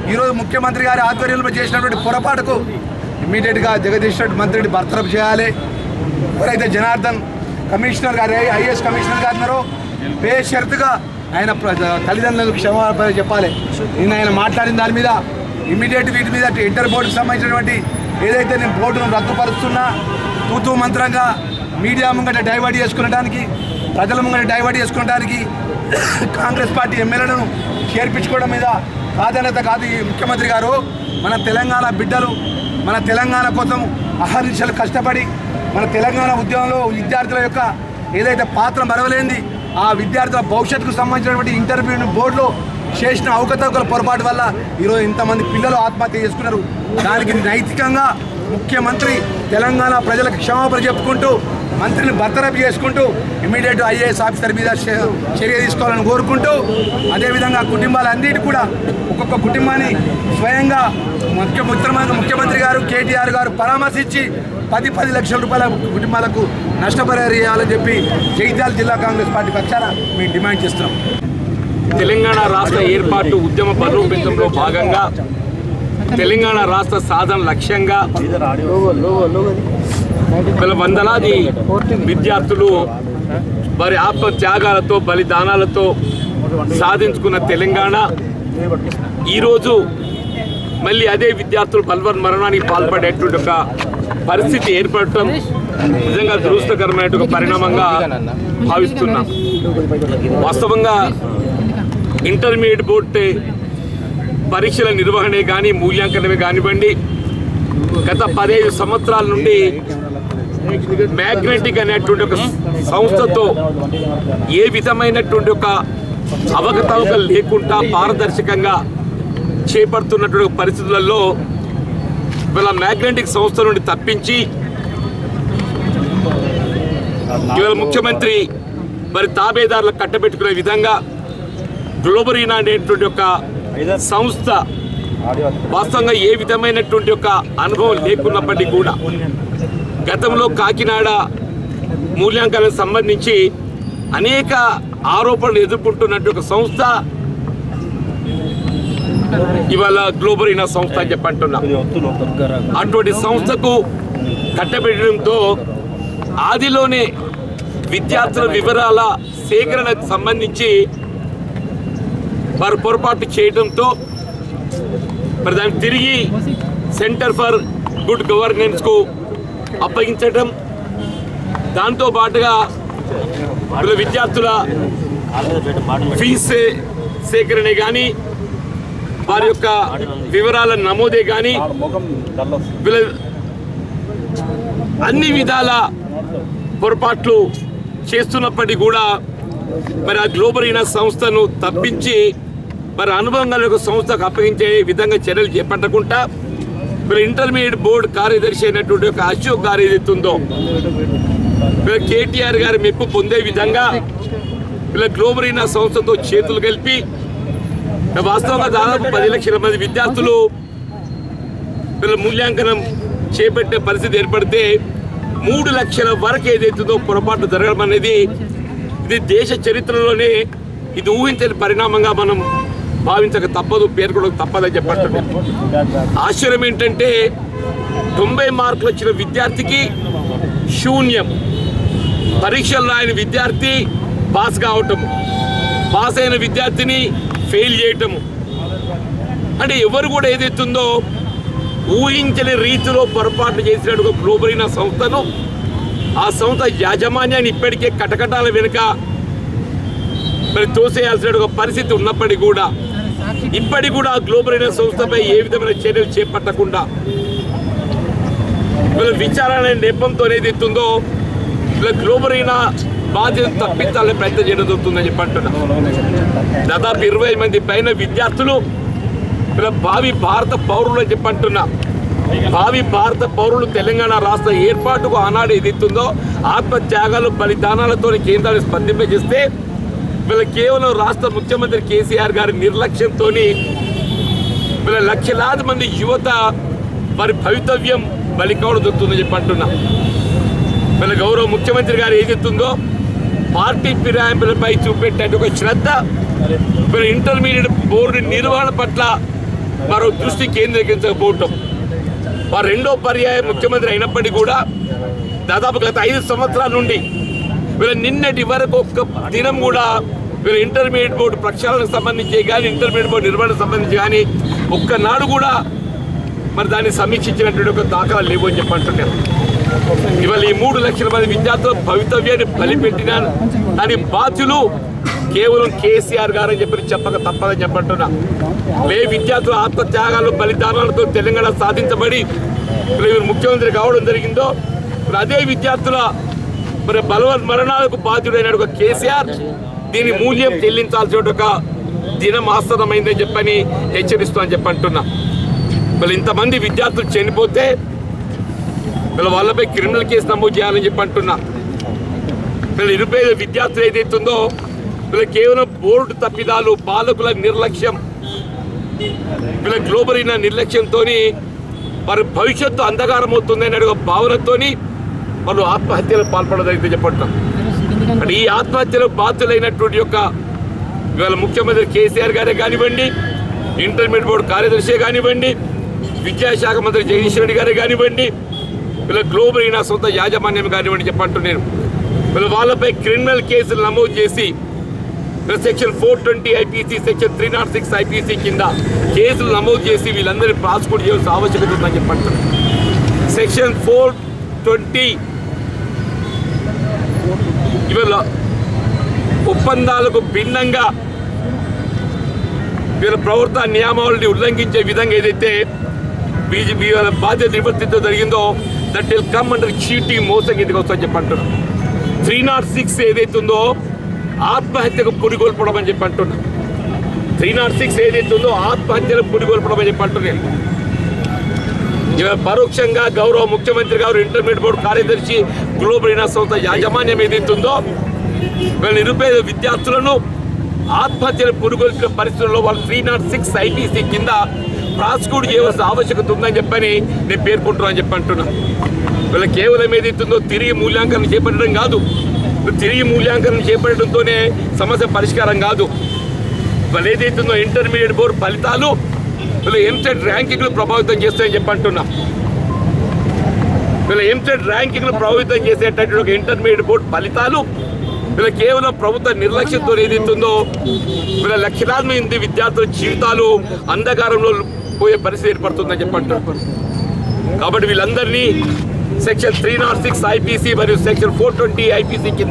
ఈరోజు ముఖ్యమంత్రి గారి ఆధ్వర్యంలో చేసినటువంటి పొరపాటుకు ఇమీడియట్గా జగదీష్ రెడ్డి మంత్రిని బర్తరఫ్ చేయాలి ఎవరైతే Janardhan commissioner garu IAS commissioner garu ఉన్నారో బేషరతుగా ఆయన ప్ర- తల్లిదండ్రులకు క్షమాపణ చెప్పాలి నేను ఆయన మాట్లాడిన దాని మీద ఇమీడియట్ వీటి మీద ఇంటర్ బోర్డుకి సంబంధించినటువంటి ఏదైతే నేను బోర్డును రద్దుపరుస్తున్నా తూతూ మంత్రంగా మీడియా ముంగట డైవర్ట్ చేసుకునడానికి ప్రజల ముంగట డైవర్ట్ చేసుకునడానికి కాంగ్రెస్ పార్టీ ఎమ్మెల్యేలను చేర్పించుకోవడం మీద ప్రాధాన్యత కాదు ఈ ముఖ్యమంత్రి గారు మన తెలంగాణ బిడ్డలు మన తెలంగాణ కోసం అహర్నిశలు కష్టపడి మన తెలంగాణ ఉద్యమంలో విద్యార్థుల యొక్క ఏదైతే పాత్ర మరవలేంది ఆ విద్యార్థుల భవిష్యత్తుకు సంబంధించినటువంటి ఇంటర్వ్యూ బోర్డులో చేసిన అవకతవకల పొరపాటు వల్ల ఈరోజు ఇంతమంది పిల్లలు ఆత్మహత్య చేసుకున్నారు దానికి నైతికంగా ముఖ్యమంత్రి తెలంగాణ ప్రజలకు క్షమాపణ చెప్పుకుంటూ మంత్రిని బర్తరఫ్ చేసుకుంటూ ఇమీడియట్ ఐఏఎస్ ఆఫీసర్ మీద చే- చర్య తీసుకోవాలని కోరుకుంటూ అదేవిధంగా కుటుంబాలన్నిటి కూడా ఒక్కొక్క కుటుంబాన్ని స్వయంగా ముఖ్య ముఖ్యమంత్రి ముఖ్యమంత్రి గారు కేటీఆర్ గారు పరామర్శించి పది పది లక్షల రూపాయల కుటుంబాలకు నష్టపరిహారం ఇవ్వాలని చెప్పి జగిత్యాల జిల్లా కాంగ్రెస్ పార్టీ పక్షాన మేము డిమాండ్ చేస్తున్నాం తెలంగాణ రాష్ట్ర ఏర్పాటు ఉద్యమ బలోపేతంలో భాగంగా తెలంగాణ రాష్ట్ర సాధన లక్ష్యంగా వీళ్ళ వందలాది విద్యార్థులు వారి ఆత్మ త్యాగాలతో బలిదానాలతో సాధించుకున్న తెలంగాణ ఈరోజు మళ్ళీ అదే విద్యార్థులు బల్వన్ మరణానికి పాల్పడేటువంటి ఒక పరిస్థితి ఏర్పడటం నిజంగా దురదృష్టకరమైన ఒక పరిణామంగా భావిస్తున్నాం వాస్తవంగా ఇంటర్మీడియట్ బోర్డు పరీక్షల నిర్వహణే కానీ మూల్యాంకనమే కానివ్వండి గత పదిహేను సంవత్సరాల నుండి మ్యాగ్నెటిక్ అనేటువంటి ఒక సంస్థతో ఏ విధమైనటువంటి ఒక అవకతవకలు లేకుండా పారదర్శకంగా చేపడుతున్నటువంటి పరిస్థితులలో ఇవాళ మ్యాగ్నెటిక్ సంస్థ నుండి తప్పించి ఇవాళ ముఖ్యమంత్రి మరి తాబేదారులకు కట్టబెట్టుకునే విధంగా గ్లోబరీనా అనేటువంటి ఒక సంస్థ వాస్తవంగా ఏ విధమైనటువంటి ఒక అనుభవం లేకున్నప్పటికీ కూడా గతంలో కాకినాడ మూల్యాంకనం సంబంధించి అనేక ఆరోపణలు ఎదుర్కొంటున్నట్టు ఒక సంస్థ ఇవాళ గ్లోబరీనా సంస్థ అని చెప్పంటున్నా అటువంటి సంస్థకు కట్టబెట్టడంతో ఆదిలోనే విద్యార్థుల వివరాల సేకరణకు సంబంధించి వారు పొరపాటు చేయడంతో మరి దాన్ని తిరిగి సెంటర్ ఫర్ గుడ్ గవర్నెన్స్కు అప్పగించడం దాంతో పాటుగా వీళ్ళ విద్యార్థుల ఫీజు సేకరణ కానీ వారి యొక్క వివరాల నమోదే కానీ వీళ్ళ అన్ని విధాల పొరపాట్లు చేస్తున్నప్పటికీ కూడా మరి ఆ గ్లోబరీనా సంస్థను తప్పించి మరి అనుభవం గల ఒక సంస్థకు అప్పగించే విధంగా చర్యలు చేపట్టకుండా మరి ఇంటర్మీడియట్ బోర్డు కార్యదర్శి అయినటువంటి ఒక అశోక్ గారు ఏదైతే ఉందో వీళ్ళ కేటీఆర్ గారి మెప్పు పొందే విధంగా వీళ్ళ గ్లోబరీనా సంస్థతో చేతులు కలిపి వాస్తవంగా దాదాపు పది లక్షల మంది విద్యార్థులు వీళ్ళ మూల్యాంకనం చేపట్టే పరిస్థితి ఏర్పడితే మూడు లక్షల వరకు ఏదైతుందో పొరపాటు జరగడం అనేది ఇది దేశ చరిత్రలోనే ఇది ఊహించని పరిణామంగా మనం భావించక తప్పదు పేర్కొనక తప్పదని చెప్పండి ఆశ్చర్యం ఏంటంటే తొంభై మార్కులు వచ్చిన విద్యార్థికి శూన్యం పరీక్షలు రాయని విద్యార్థి పాస్ కావటము పాస్ అయిన విద్యార్థిని ఫెయిల్ చేయటము అంటే ఎవరు కూడా ఏదైతుందో ఊహించని రీతిలో పొరపాట్లు చేసినట్టు ఒక గ్లోబలిన సంస్థను ఆ సంస్థ యాజమాన్యాన్ని ఇప్పటికే కటకటాల వెనుక మరి తోసేయాల్సిన ఒక పరిస్థితి ఉన్నప్పటికీ కూడా ఇప్పటికి కూడా ఆ గ్లోబలిన సంస్థపై ఏ విధమైన చర్యలు చేపట్టకుండా వీళ్ళ విచారణ నెపంతో ఏదైతుందో వీళ్ళ గ్లోబలిన బాధ్యత తప్పించాలని ప్రయత్నం చేయడం జరుగుతుందని చెప్పి అంటున్నా దాదాపు ఇరవై మంది పైన విద్యార్థులు వీళ్ళ భావి భారత పౌరులు అని చెప్పి అంటున్నా భావి భారత పౌరులు తెలంగాణ రాష్ట్ర ఏర్పాటుకు ఆనాడు ఏదైతుందో ఆత్మత్యాగాలు బలిదానాలతో కేంద్రాన్ని స్పందింపజేస్తే వీళ్ళ కేవలం రాష్ట్ర ముఖ్యమంత్రి కేసీఆర్ గారి నిర్లక్ష్యంతో వీళ్ళ లక్షలాది మంది యువత వారి భవితవ్యం బలి కావడం జరుగుతుందని చెప్పి అంటున్నా వీళ్ళ గౌరవ ముఖ్యమంత్రి గారు ఏదైతుందో పార్టీ ఫిరాయింపులపై చూపెట్టే ఒక శ్రద్ధ వీళ్ళ ఇంటర్మీడియట్ బోర్డు నిర్వహణ పట్ల మరో దృష్టి కేంద్రీకరించకపోవటం వారు రెండో పర్యాయం ముఖ్యమంత్రి అయినప్పటికీ కూడా దాదాపు గత ఐదు సంవత్సరాల నుండి వీళ్ళ నిన్నటి వరకు ఒక్క దినం కూడా వీళ్ళ ఇంటర్మీడియట్ బోర్డు ప్రక్షాళనకు సంబంధించి కానీ ఇంటర్మీడియట్ బోర్డు నిర్వహణకు సంబంధించి కానీ ఒక్కనాడు కూడా మరి దాన్ని సమీక్షించినటువంటి ఒక దాఖలా లేవు అని చెప్పి అంటున్నారు ఇవాళ ఈ మూడు లక్షల మంది విద్యార్థుల భవితవ్యాన్ని బలిపెట్టిన దాని బాధ్యులు కేవలం కేసీఆర్ గారు అని చెప్పి చెప్పక తప్పదని చెప్పంటున్నా లే విద్యార్థుల ఆత్మత్యాగాలు బలిదానాలతో తెలంగాణ సాధించబడి మరి వీరు ముఖ్యమంత్రి కావడం జరిగిందో మరి అదే విద్యార్థుల మరి బలవత్ మరణాలకు బాధ్యుడైన ఒక కేసీఆర్ దీని మూల్యం చెల్లించాల్సిన ఒక దినం ఆసనమైందని చెప్పని హెచ్చరిస్తూ అని చెప్పంటున్నా మరి ఇంతమంది విద్యార్థులు చనిపోతే వీళ్ళ వాళ్ళపై క్రిమినల్ కేసు నమోదు చేయాలని చెప్పి అంటున్నా వీళ్ళ నిరుపేద విద్యార్థులు ఏదైతుందో వీళ్ళ కేవలం బోర్డు తప్పిదాలు పాలకుల నిర్లక్ష్యం వీళ్ళ గ్లోబల్ అయిన నిర్లక్ష్యంతో వారి భవిష్యత్తు అంధకారం అవుతుందనే ఒక భావనతోని వాళ్ళు ఆత్మహత్యలకు పాల్పడదని చెప్పంటున్నాం అంటే ఈ ఆత్మహత్యలకు బాధ్యులైనటువంటి యొక్క ఇవాళ ముఖ్యమంత్రి కేసీఆర్ గారే కానివ్వండి ఇంటర్మీడియట్ బోర్డు కార్యదర్శి కానివ్వండి విద్యాశాఖ మంత్రి జగదీష్ రెడ్డి గారే కానివ్వండి వీళ్ళ గ్లోబల్ అయిన సొంత యాజమాన్యం కానివ్వండి చెప్పంటూ నేను వీళ్ళ వాళ్ళపై క్రిమినల్ కేసులు నమోదు చేసి వీళ్ళ section four twenty IPC section three nought six IPC కింద కేసులు నమోదు చేసి వీళ్ళందరినీ ప్రాసిక్యూట్ చేయాల్సిన ఆవశ్యకత ఉందని చెప్పంటున్నాను సెక్షన్ ఫోర్ ట్వంటీ ఇవాళ ఒప్పందాలకు భిన్నంగా వీళ్ళ ప్రవర్తన నియామావళిని ఉల్లంఘించే విధంగా ఏదైతే బీజేపీ వాళ్ళ బాధ్యత నివర్తించడం జరిగిందో that will come under cheating మోసం కిందకి వస్తుందని చెప్పి అంటున్నాను త్రీ నాట్ సిక్స్ ఏదైతే ఉందో ఆత్మహత్యకు పురిగొల్పడం అని చెప్పి అంటున్నా త్రీ నాట్ సిక్స్ ఏదైతే ఉందో ఆత్మహత్యకు పురిగొల్పడం అని చెప్పి అంటున్నాను ఇవాళ పరోక్షంగా గౌరవ ముఖ్యమంత్రి గారు ఇంటర్మీడియట్ బోర్డు కార్యదర్శి గ్లోబల్ ఇనా సంస్థ యాజమాన్యం ఏదైతుందో వీళ్ళ నిరుపేద విద్యార్థులను ఆత్మహత్యలు పురుగొల్పిన పరిస్థితుల్లో వాళ్ళు త్రీ నాట్ సిక్స్ ఐపీసీ కింద ప్రాసిక్యూట్ చేయవలసిన ఆవశ్యకత ఉందని చెప్పని నేను పేర్కొంటున్నాను చెప్పి అంటున్నా వీళ్ళ కేవలం ఏదైతుందో తిరిగి మూల్యాంకనం చేపట్టడం కాదు తిరిగి మూల్యాంకనం చేపట్టడంతోనే సమస్య పరిష్కారం కాదు వాళ్ళు ఏదైతుందో ఇంటర్మీడియట్ బోర్డు ఫలితాలు వీళ్ళ ఎంసెట్ ర్యాంకింగ్లు ప్రభావితం చేస్తాయని చెప్పి అంటున్నా వీళ్ళ ఎంసెట్ ర్యాంకింగ్లు ప్రభావితం చేసేటటువంటి ఒక ఇంటర్మీడియట్ బోర్డు ఫలితాలు వీళ్ళ కేవలం ప్రభుత్వ నిర్లక్ష్యంతో ఏదైతుందో వీళ్ళ లక్షలాది మంది విద్యార్థుల జీవితాలు అంధకారంలో పోయే పరిస్థితి ఏర్పడుతుందని చెప్పంటున్నారు కాబట్టి వీళ్ళందరినీ section three nought six IPC మరియు సెక్షన్ ఫోర్ ట్వంటీ ఐపీసీ కింద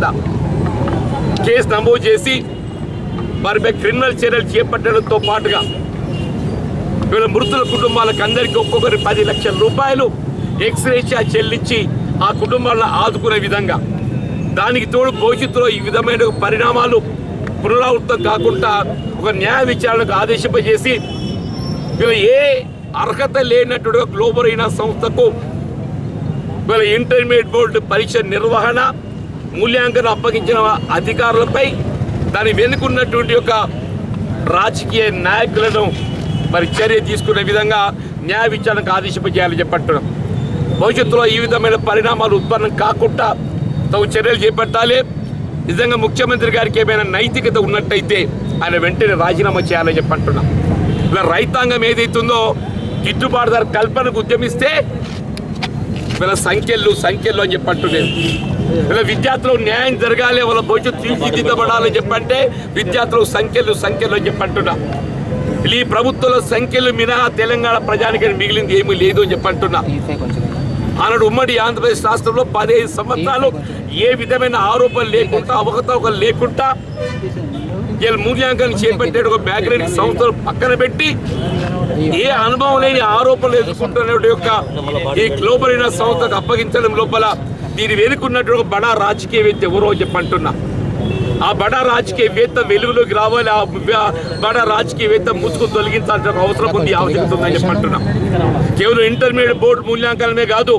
కేసు నమోదు చేసి వారిపై క్రిమినల్ చర్యలు చేపట్టడంతో పాటుగా వీళ్ళ మృతుల కుటుంబాలకు అందరికీ ఒక్కొక్కరి పది లక్షల రూపాయలు ఎక్స్రేషియా చెల్లించి ఆ కుటుంబాలను ఆదుకునే విధంగా దానికి తోడు భవిష్యత్తులో ఈ విధమైన పరిణామాలు పునరావృతం కాకుండా ఒక న్యాయ విచారణకు ఆదేశింపజేసి వీళ్ళు ఏ అర్హత లేనటువంటి ఒక గ్లోబల్ అయిన సంస్థకు వీళ్ళ ఇంటర్మీడియట్ బోర్డు పరీక్ష నిర్వహణ మూల్యాంకనం అప్పగించిన అధికారులపై దాని వెనుకున్నటువంటి ఒక రాజకీయ నాయకులను మరి చర్య తీసుకునే విధంగా న్యాయ విచారణకు ఆదేశింపజేయాలని చెప్పంటున్నాం భవిష్యత్తులో ఈ విధమైన పరిణామాలు ఉత్పన్నం కాకుండా తగు చర్యలు చేపట్టాలి నిజంగా ముఖ్యమంత్రి గారికి ఏమైనా నైతికత ఉన్నట్టయితే ఆయన వెంటనే రాజీనామా చేయాలని చెప్పంటున్నాం ఇలా రైతాంగం ఏదైతుందో గిట్టుబాటు ధర కల్పనకు ఉద్యమిస్తే వీళ్ళ సంఖ్యలు సంఖ్యలు అని చెప్పంటున్నాను వీళ్ళ విద్యార్థులకు న్యాయం జరగాలి వాళ్ళ భవిష్యత్తు తీర్చిదిద్దబడాలని చెప్పంటే విద్యార్థులకు సంఖ్యలు సంఖ్యలు అని చెప్పంటున్నా ఈ ప్రభుత్వంలో సంఖ్యలు మినహా తెలంగాణ ప్రజానికి మిగిలింది ఏమీ లేదు అని చెప్పంటున్నా ఆనాడు ఉమ్మడి ఆంధ్రప్రదేశ్ రాష్ట్రంలో పదిహేను సంవత్సరాలు ఏ విధమైన ఆరోపణలు లేకుండా అవకతవకలు లేకుండా వీళ్ళు మూల్యాంకనం చేపట్టే ఒక మ్యాగ్నెటిక్ సంస్థలు పక్కన పెట్టి ఏ అనుభవం లేని ఆరోపణలు ఎదుర్కొంటున్న యొక్క ఈ గ్లోబల్ అయిన సంస్థకు అప్పగించడం లోపల దీని వెనుకున్నట్టు ఒక బడా రాజకీయవేత్త ఎవరో చెప్పంటున్నా ఆ బడా రాజకీయవేత్త వెలుగులోకి రావాలి ఆ బ- బడా రాజకీయవేత్త ముసుగు తొలగించాల్సిన ఒక అవసరం ఉంది ఆవశ్యకత ఉందని చెప్పంటున్నా కేవలం ఇంటర్మీడియట్ బోర్డు మూల్యాంకనమే కాదు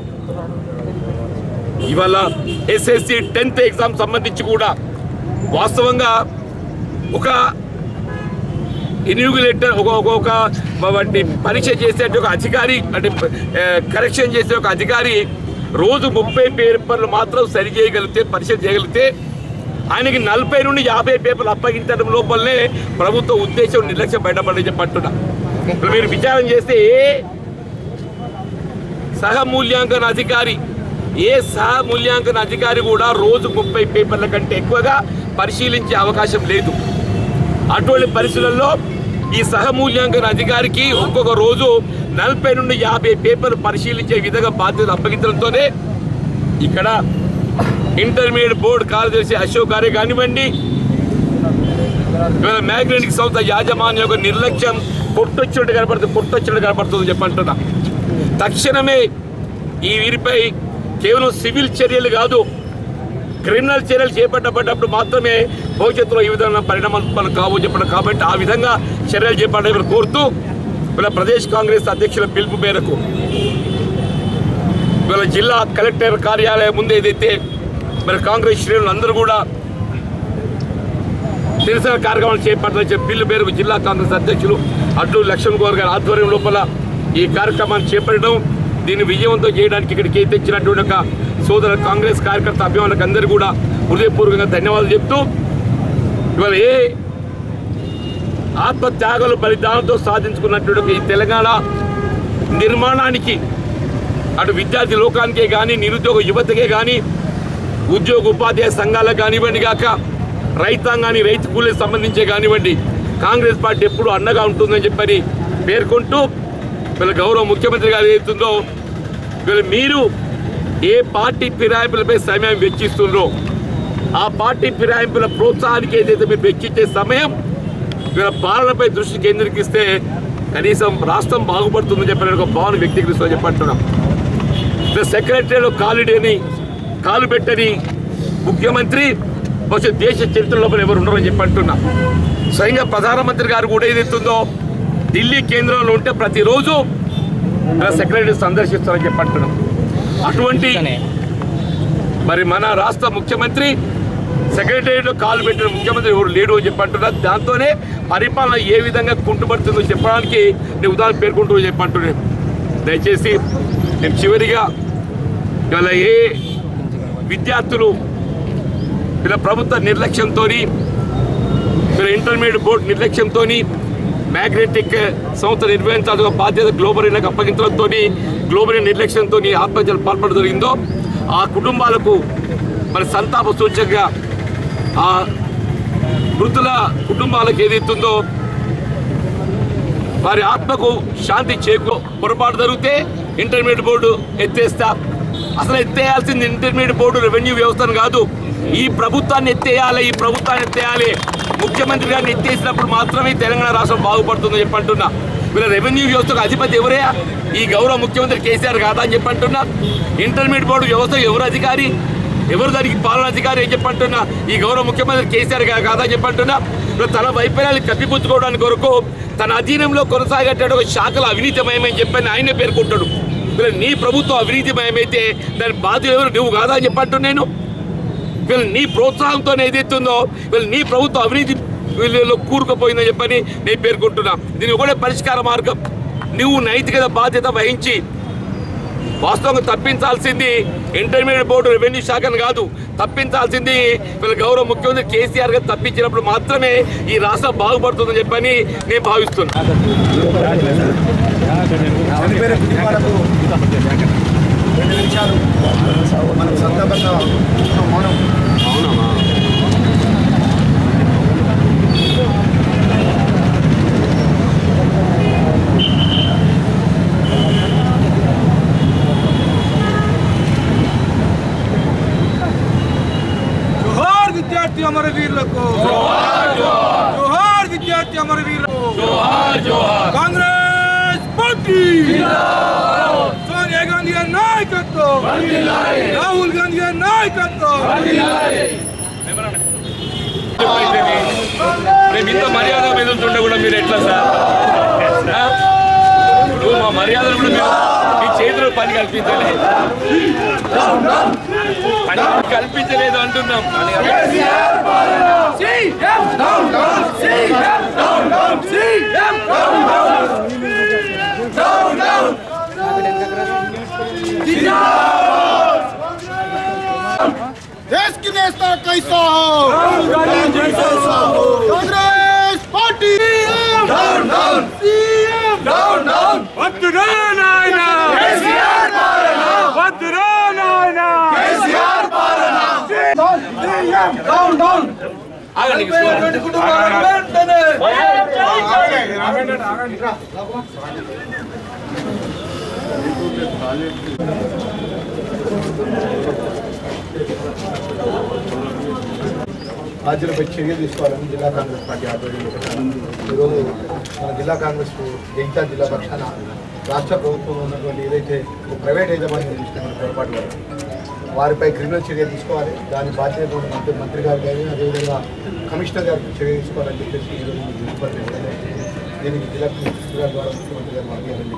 ఇవాళ ఎస్ఎస్సి టెన్త్ ఎగ్జామ్ సంబంధించి కూడా వాస్తవంగా ఒక ఇన్యూగులేటర్ ఒక ఒక ఒక వంటి పరీక్ష చేసే ఒక అధికారి అంటే కరెక్షన్ చేసే ఒక అధికారి రోజు ముప్పై పేపర్లు మాత్రం సరి చేయగలిగితే పరీక్ష చేయగలిగితే ఆయనకి నలభై నుండి యాభై పేపర్లు అప్పగించడం లోపలనే ప్రభుత్వ ఉద్దేశం నిర్లక్ష్యం బయటపడని చెప్పంటున్నా ఇప్పుడు మీరు విచారం చేస్తే ఏ సహ మూల్యాంకన అధికారి ఏ సహ మూల్యాంకన అధికారి కూడా రోజు ముప్పై పేపర్ల కంటే ఎక్కువగా పరిశీలించే అవకాశం లేదు అటువంటి పరిస్థితులలో ఈ సహ మూల్యాంకన అధికారికి ఒక్కొక్క రోజు నలభై నుండి యాభై పేపర్లు పరిశీలించే విధంగా బాధ్యతలు అప్పగించడంతోనే ఇక్కడ ఇంటర్మీడియట్ బోర్డు కార్యదర్శి అశోక్ గారే కానివ్వండి ఇవాళ మ్యాగ్నెటిక్ సంస్థ యాజమాన్యం యొక్క నిర్లక్ష్యం కొట్టొచ్చినట్టు కనపడుతుంది కొట్టొచ్చినట్టు కనపడుతుంది చెప్పంటున్నా తక్షణమే ఈ వీరిపై కేవలం సివిల్ చర్యలు కాదు క్రిమినల్ చర్యలు చేపట్టబడ్డప్పుడు మాత్రమే భవిష్యత్తులో ఈ విధంగా పరిణామాలు కావు చెప్పడం కాబట్టి ఆ విధంగా చర్యలు చేపట్టాలని కోరుతూ ఇలా ప్రదేశ్ కాంగ్రెస్ అధ్యక్షుల పిలుపు మేరకు ఇవాళ జిల్లా కలెక్టర్ కార్యాలయం ముందు ఏదైతే మరి కాంగ్రెస్ శ్రేణులు అందరూ కూడా నిరసన కార్యక్రమాలు చేపట్టాలని చెప్పి పిల్లు మేరకు జిల్లా కాంగ్రెస్ అధ్యక్షులు అడ్లు లక్ష్మణ్ గౌర్ గారి ఆధ్వర్యం లోపల ఈ కార్యక్రమాన్ని చేపట్టడం దీన్ని విజయవంతం చేయడానికి ఇక్కడికి తెచ్చినటువంటి ఒక సోదర కాంగ్రెస్ కార్యకర్త అభిమానులకు అందరూ కూడా హృదయపూర్వకంగా ధన్యవాదాలు చెప్తూ ఇవాళ ఏ ఆత్మత్యాగాలు బలిదానంతో సాధించుకున్నటువంటి ఒక ఈ తెలంగాణ నిర్మాణానికి అటు విద్యార్థి లోకానికే కానీ నిరుద్యోగ యువతకే కానీ ఉద్యోగ ఉపాధ్యాయ సంఘాలకు కానివ్వండి కాక రైతాంగాన్ని రైతు కూలీకి సంబంధించే కానివ్వండి కాంగ్రెస్ పార్టీ ఎప్పుడు అండగా ఉంటుందని చెప్పని పేర్కొంటూ వీళ్ళ గౌరవ ముఖ్యమంత్రి గారు ఏదైతుందో వీళ్ళు మీరు ఏ పార్టీ ఫిరాయింపులపై సమయం వెచ్చిస్తుండ్రో ఆ పార్టీ ఫిరాయింపుల ప్రోత్సాహానికి ఏదైతే మీరు వెచ్చించే సమయం వీళ్ళ పాలనపై దృష్టి కేంద్రీకరిస్తే కనీసం రాష్ట్రం బాగుపడుతుందని చెప్పిన ఒక భావన వ్యక్తీకరిస్తుందని చెప్పంటున్నాం సెక్రటరీలో కాలుడని కాలు పెట్టని ముఖ్యమంత్రి బహుశా దేశ చరిత్ర లోపల ఎవరు ఉండరని చెప్పి అంటున్నా స్వయంగా ప్రధానమంత్రి గారు కూడా ఏదైతుందో ఢిల్లీ కేంద్రంలో ఉంటే ప్రతిరోజు సెక్రటరీ సందర్శిస్తారని చెప్పి అంటున్నాం అటువంటి మరి మన రాష్ట్ర ముఖ్యమంత్రి సెక్రటరీలో కాలు పెట్టిన ముఖ్యమంత్రి ఎవరు లేడు అని చెప్పి అంటున్నారు దాంతోనే పరిపాలన ఏ విధంగా కుంటుపడుతుందో చెప్పడానికి నేను ఉదాహరణ పేర్కొంటూ చెప్పంటున్నాను దయచేసి నేను చివరిగా ఇవాళ ఏ విద్యార్థులు ఇలా ప్రభుత్వ నిర్లక్ష్యంతో ఇలా ఇంటర్మీడియట్ బోర్డు నిర్లక్ష్యంతో మ్యాగ్నెటిక్ సంస్థ నిర్వహించాల్సిన బాధ్యత గ్లోబల్ ఇన్లకు అప్పగించడంతో గ్లోబల్ నిర్లక్ష్యంతో ఆత్మహత్యలు పాల్పడడం జరిగిందో ఆ కుటుంబాలకు మరి సంతాప సూచకగా ఆ వృద్ధుల కుటుంబాలకు ఏదైతుందో వారి ఆత్మకు శాంతి చేకూ పొరపాటు జరిగితే ఇంటర్మీడియట్ బోర్డు ఎత్తేస్తా అసలు ఎత్తేయాల్సింది ఇంటర్మీడియట్ బోర్డు రెవెన్యూ వ్యవస్థను కాదు ఈ ప్రభుత్వాన్ని ఎత్తేయాలి ఈ ప్రభుత్వాన్ని ఎత్తేయాలి ముఖ్యమంత్రి గారిని ఎత్తేసినప్పుడు మాత్రమే తెలంగాణ రాష్ట్రం బాగుపడుతుందని చెప్పంటున్నా వీళ్ళ రెవెన్యూ వ్యవస్థకు అధిపతి ఎవరే ఈ గౌరవ ముఖ్యమంత్రి కేసీఆర్ కాదా అని చెప్పంటున్నా ఇంటర్మీడియట్ బోర్డు వ్యవస్థ ఎవరు అధికారి ఎవరు దానికి పాలనాధికారి అని చెప్పంటున్నా ఈ గౌరవ ముఖ్యమంత్రి కేసీఆర్ గా- కాదా అని చెప్పంటున్నా ఇప్పుడు తన వైఫల్యాలు కప్పిపుచ్చుకోవడానికి కొరకు తన అధీనంలో కొనసాగేటాడు ఒక శాఖలు అవినీతిమయమని చెప్పని ఆయనే పేర్కొంటాడు వీళ్ళు నీ ప్రభుత్వం అవినీతిమయమైతే దాని బాధ్యత ఎవరు నువ్వు కాదా అని చెప్పంటున్నా నేను వీళ్ళు నీ ప్రోత్సాహంతో ఏదైతుందో వీళ్ళు నీ ప్రభుత్వం అవినీతి వీళ్ళలో కూరుకుపోయిందని చెప్పని నేను పేర్కొంటున్నా దీనికి కూడా పరిష్కార మార్గం నువ్వు నైతికత బాధ్యత వహించి వాస్తవంగా తప్పించాల్సింది ఇంటర్మీడియట్ బోర్డు రెవెన్యూ శాఖను కాదు తప్పించాల్సింది వీళ్ళ గౌరవ ముఖ్యమంత్రి కేసీఆర్ గారు తప్పించినప్పుడు మాత్రమే ఈ రాష్ట్రం బాగుపడుతుందని చెప్పని నేను భావిస్తున్నాను చనిపోయిన కుటుంబాలకు రెండు నిమిషాలు మనం సందర్భంగా మౌనం జోహార్ విద్యార్థి అమరవీరులకు జోహార్ విద్యార్థి అమరవీరులకు కాంగ్రెస్ పార్టీ సోనియా గాంధీ గారి నాయకత్వం రాహుల్ గాంధీ గారి నాయకత్వం మేము ఇంత మర్యాద మెదులుతుంటే కూడా మీరు ఎట్లా సార్ ఆ? ఇప్పుడు మా మర్యాదలు కూడా మీరు మీ చేతిలో పని కల్పించలేదు పని కల్పించలేదు అంటున్నాం देश की नेता कैसा हो Congress party down down CM ఆగండి చనిపోయినటువంటి కుటుంబాలకు వెంటనే బాధ్యులపై చర్య తీసుకోవాలని జిల్లా కాంగ్రెస్ పార్టీ ఆధ్వర్యంలో ఈరోజు మన జిల్లా కాంగ్రెస్ జగిత్యాల జిల్లా పక్షాన రాష్ట్ర ప్రభుత్వంలో ఉన్నటువంటి ఏదైతే ప్రైవేట్ యాజమాన్యం తీసుకున్న పొరపాటు వల్ల వారిపై క్రిమినల్ చర్య తీసుకోవాలి దాని బాధ్యత ఉన్న మంత్రి మంత్రి గారు కానీ అదేవిధంగా కమిషనర్ గారికి చర్య తీసుకోవాలని చెప్పేసి ఈరోజు మీకు మున్సిపల్ దీనికి జిల్లా కలెక్టర్ గారి ద్వారా ముఖ్యమంత్రి గారు మాట్లాడాలని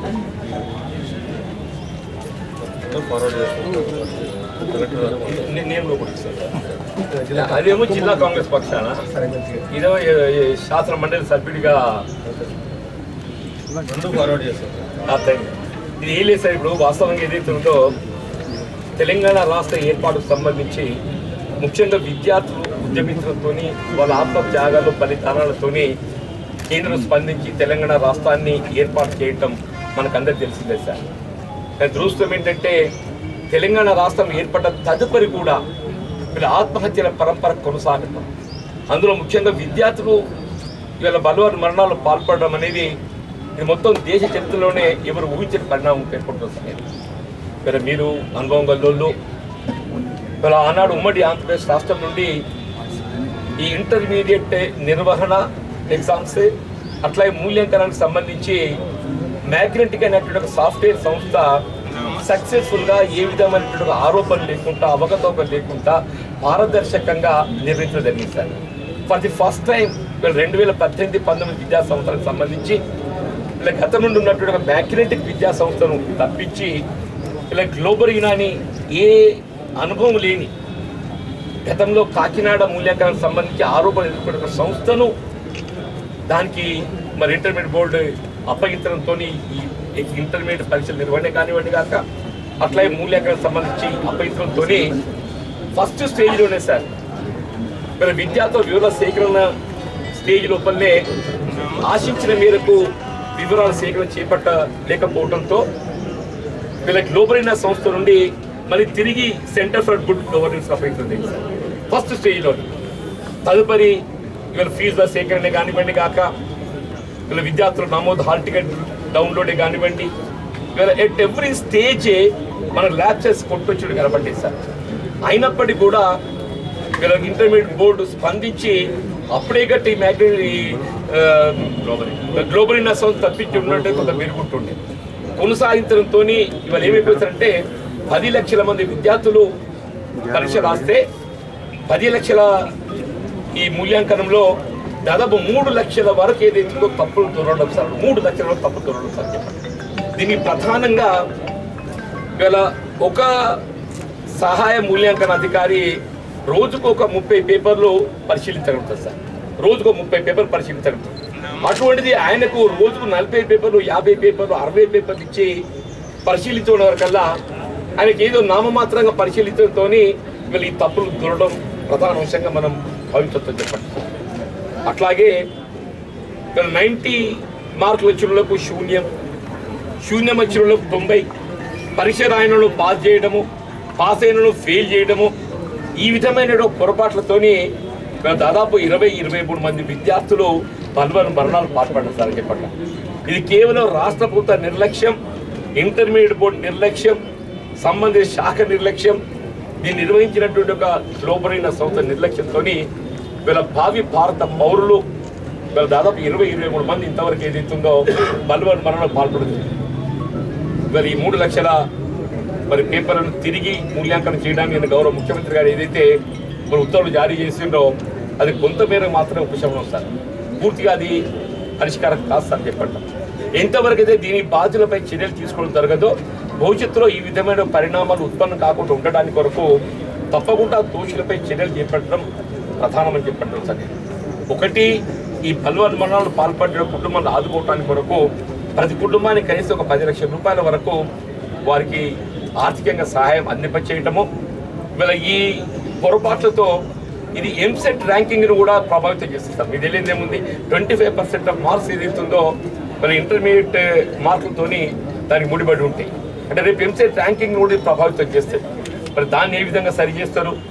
జిల్లా అదేమో జిల్లా కాంగ్రెస్ పక్షాన సరే మంచిగా ఇదేమో ఏ- ఏ శాసన మండలి సభ్యుడిగా ఫార్వర్డ్ చేస్తాం ఆ థ్యాంక్ యూ. ఇది ఏం లేదు సార్ ఇప్పుడు వాస్తవంగా ఏదైతే ఉందో తెలంగాణ రాష్ట్ర ఏర్పాటుకు సంబంధించి ముఖ్యంగా విద్యార్థులు ఉద్యమించడంతో వాళ్ళ ఆత్మత్యాగాలు బలిదానాలతోని కేంద్రం స్పందించి తెలంగాణ రాష్ట్రాన్ని ఏర్పాటు చేయటం మనకందరికి తెలిసిందే సార్ కానీ దురదృష్టం ఏంటంటే తెలంగాణ రాష్ట్రం ఏర్పడ్డ తదుపరి కూడా వీళ్ళ ఆత్మహత్యల పరంపర కొనసాగటం అందులో ముఖ్యంగా విద్యార్థులు ఇవాళ బలవారి మరణాలు పాల్పడడం అనేది ఇది మొత్తం దేశ చరిత్రలోనే ఎవరు ఊహించిన పరిణామం పేర్కొంటుంది సార్ ఇక్కడ మీరు అనుభవం గల్లోళ్ళు ఇవాళ ఆనాడు ఉమ్మడి ఆంధ్రప్రదేశ్ రాష్ట్రం నుండి ఈ ఇంటర్మీడియట్ నిర్వహణ ఎగ్జామ్స్ అట్లాగే మూల్యాంకనానికి సంబంధించి మ్యాగ్నెటిక్ అనేటువంటి ఒక సాఫ్ట్వేర్ సంస్థ సక్సెస్ఫుల్గా ఏ విధమైనటువంటి ఒక ఆరోపణలు లేకుండా అవగతవకలు లేకుండా పారదర్శకంగా నిర్వహించడం జరిగింది sir for the first time రెండు వేల పద్దెనిమిది పంతొమ్మిది విద్యా సంవత్సరానికి సంబంధించి ఇలా గతం నుండి ఉన్నటువంటి ఒక మ్యాగ్నెటిక్ విద్యా సంస్థను తప్పించి ఇలా గ్లోబల్ ఇనాని ఏ అనుభవం లేని గతంలో కాకినాడ మూల్యాంకనానికి సంబంధించి ఆరోపణలు ఎదుర్కొన్న ఒక సంస్థను దానికి మరి ఇంటర్మీడియట్ బోర్డు అప్పగించడంతో ఈ ఇంటర్మీడియట్ పరీక్షలు నిర్వహణ కానివ్వండి కాక అట్లాగే మూల్యాంకనానికి సంబంధించి అప్పగించడంతో ఫస్ట్ స్టేజ్లోనే సార్ మరి విద్యార్థుల వివరాల సేకరణ స్టేజ్ లోపలనే ఆశించిన మేరకు వివరాల సేకరణ చేపట్టలేకపోవడంతో వీళ్ళ గ్లోబల్ ఇన్న సంస్థ నుండి మళ్ళీ తిరిగి సెంటర్ ఫర్ గుడ్ గవర్నెన్స్ అప్పగించింది ఫస్ట్ స్టేజ్లో తదుపరి ఇవాళ ఫీజుల సేకరణ కానివ్వండి కాక వీళ్ళ విద్యార్థుల నమోదు హాల్ టికెట్ డౌన్లోడ్ కానివ్వండి ఇవాళ ఎట్ ఎవ్రీ స్టేజ్ మన ల్యాబ్సెస్ కొట్టుకొచ్చుడు కనబడ్డాయి సార్ అయినప్పటికీ కూడా వీళ్ళ ఇంటర్మీడియట్ బోర్డు స్పందించి అప్పుడే గట్టి మ్యాగ్నెటీ గ్లోబల్ ఇన్న సంస్థ తప్పించి ఉన్నట్టే కొంత మెరుగుంటుండే కొనసాగించడంతో ఇవాళ ఏమైపోతారంటే పది లక్షల మంది విద్యార్థులు పరీక్ష రాస్తే పది లక్షల ఈ మూల్యాంకనంలో దాదాపు మూడు లక్షల వరకు ఏదైతుందో తప్పులు దొరకడం సార్ మూడు లక్షల వరకు తప్పులు దొరకడం సార్ చెప్పండి దీనికి ప్రధానంగా ఇవాళ ఒక సహాయ మూల్యాంకన అధికారి రోజుకు ఒక ముప్పై పేపర్లు పరిశీలించగలుగుతారు సార్ రోజుకు ముప్పై పేపర్లు పరిశీలించగలుగుతారు అటువంటిది ఆయనకు రోజుకు నలభై పేపర్లు యాభై పేపర్లు అరవై పేపర్లు ఇచ్చి పరిశీలించడం వరకల్లా ఆయనకి ఏదో నామమాత్రంగా పరిశీలించడంతో వీళ్ళు ఈ తప్పులు దొరకడం ప్రధాన అంశంగా మనం భావించవచ్చు చెప్పండి అట్లాగే నైంటీ మార్కులు వచ్చిన వాళ్ళకు శూన్యం శూన్యం వచ్చిన వాళ్ళకు తొంభై పరీక్ష రాయడంలో పాస్ చేయడము పాస్ అయిన ఫెయిల్ చేయడము ఈ విధమైన పొరపాట్లతోని ఇవాళ దాదాపు ఇరవై ఇరవై మూడు మంది విద్యార్థులు పలువురు మరణాలు పాల్పడ్డారు సార్ చెప్పండి ఇది కేవలం రాష్ట్ర ప్రభుత్వ నిర్లక్ష్యం ఇంటర్మీడియట్ బోర్డు నిర్లక్ష్యం సంబంధిత శాఖ నిర్లక్ష్యం దీన్ని నిర్వహించినటువంటి ఒక గ్లోబలైన సంస్థ నిర్లక్ష్యంతో వీళ్ళ భావి భారత పౌరులు వీళ్ళ దాదాపు ఇరవై ఇరవై మూడు మంది ఇంతవరకు ఏదైతుందో పలువురు మరణాలు పాల్పడుతుంది మరి ఈ మూడు లక్షల మరి పేపర్లను తిరిగి మూల్యాంకనం చేయడానికి నేను గౌరవ ముఖ్యమంత్రి గారు ఏదైతే మరి ఉత్తర్వులు జారీ చేసిండో అది కొంతమేర మాత్రమే ఉపశమనం సార్ పూర్తిగా అది పరిష్కారం కాదు సార్ చెప్పండి ఎంతవరకు అయితే దీని బాధ్యులపై చర్యలు తీసుకోవడం జరగదో భవిష్యత్తులో ఈ విధమైన పరిణామాలు ఉత్పన్నం కాకుండా ఉండడానికి కొరకు తప్పకుండా దోషులపై చర్యలు చేపట్టడం ప్రధానమని చెప్పడం సార్ ఒకటి ఈ పలువురు మరణాలు పాల్పడిన కుటుంబాలను ఆదుకోవడానికి కొరకు ప్రతి కుటుంబానికి కనీసం ఒక పది లక్షల రూపాయల వరకు వారికి ఆర్థికంగా సహాయం అందింపచేయటము ఇవాళ ఈ పొరపాట్లతో ఇది ఎంసెట్ ర్యాంకింగ్ను కూడా ప్రభావితం చేస్తుంది సార్ మీకు తెలియదు ఏముంది twenty five percent of marks ఏదైతుందో మరి ఇంటర్మీడియట్ మార్కులతోని దానికి ముడిపడి ఉంటాయి అంటే రేపు ఎంసెట్ ర్యాంకింగ్ కూడా ఇది ప్రభావితం చేస్తుంది మరి దాన్ని ఏ విధంగా సరి చేస్తారు